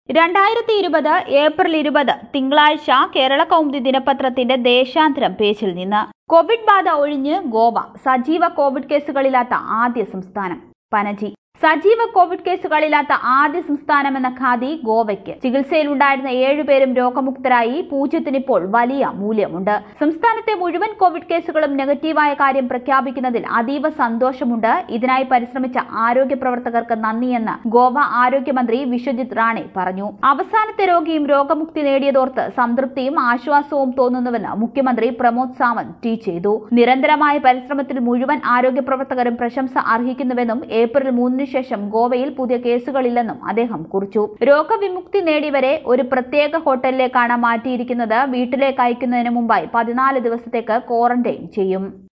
രണ്ടായിരത്തി ഇരുപത് ഏപ്രിൽ ഇരുപത് തിങ്കളാഴ്ച കേരള കൗമുദി ദിനപത്രത്തിന്റെ ദേശാന്തരം പേജിൽ നിന്ന് കോവിഡ് ബാധ ഒഴിഞ്ഞ് ഗോവ സജീവ കോവിഡ് കേസുകളില്ലാത്ത ആദ്യ സംസ്ഥാനം പനജി സജീവ കോവിഡ് കേസുകളില്ലാത്ത ആദ്യ സംസ്ഥാനമെന്ന ഖാദി ഗോവയ്ക്ക് ചികിത്സയിലുണ്ടായിരുന്ന ഏഴുപേരും രോഗമുക്തരായി പൂജ്യത്തിനിപ്പോൾ വലിയ മൂല്യമുണ്ട് സംസ്ഥാനത്തെ മുഴുവൻ കോവിഡ് കേസുകളും നെഗറ്റീവായ കാര്യം പ്രഖ്യാപിക്കുന്നതിൽ അതീവ സന്തോഷമുണ്ട് ഇതിനായി പരിശ്രമിച്ച ആരോഗ്യ പ്രവർത്തകർക്ക് നന്ദിയെന്ന് ഗോവ ആരോഗ്യമന്ത്രി വിശ്വജിത് റാണെ പറഞ്ഞു അവസാനത്തെ രോഗിയും രോഗമുക്തി നേടിയതോർത്ത് സംതൃപ്തിയും ആശ്വാസവും തോന്നുന്നുവെന്ന് മുഖ്യമന്ത്രി പ്രമോദ് സാവന്ത് ട്വീറ്റ് ചെയ്തു നിരന്തരമായ പരിശ്രമത്തിൽ മുഴുവൻ ആരോഗ്യ പ്രവർത്തകരും പ്രശംസ അർഹിക്കുന്നുവെന്നും ഏപ്രിൽ മൂന്നിന് ശേഷം ഗോവയിൽ പുതിയ കേസുകളില്ലെന്നും അദ്ദേഹം കുറിച്ചു രോഗവിമുക്തി നേടിയവരെ ഒരു പ്രത്യേക ഹോട്ടലിലേക്കാണ് മാറ്റിയിരിക്കുന്നത് വീട്ടിലേക്ക് അയക്കുന്നതിന് മുമ്പായി പതിനാല് ദിവസത്തേക്ക് ക്വാറന്റൈൻ ചെയ്യും